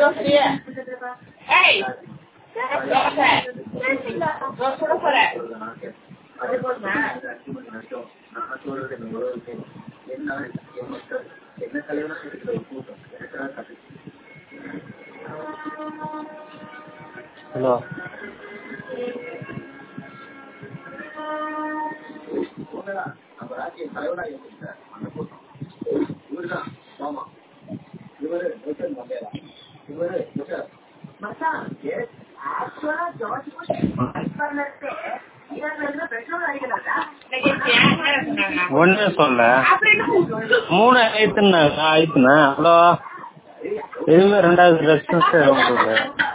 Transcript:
தோசையே ஏய் தோசை தோசை சுட போறேன் அது போதுமா ஹலோ மச்சான் ஆக்சுவலா ஜார்ஜ் புஷ் ஃபைட் பண்ணது இவங்க வந்து பெட்ரோல் அடிக்கலாம்டா இன்னைக்கு யார் என்ன சொன்னாங்க ஒண்ணு சொல்ல அப்படின்னு மூணு ஆயிரத்துனா ஆயிரத்துனா ஹலோ எதுவுமே ரெண்டாவது ரெஸ்பான்ஸ்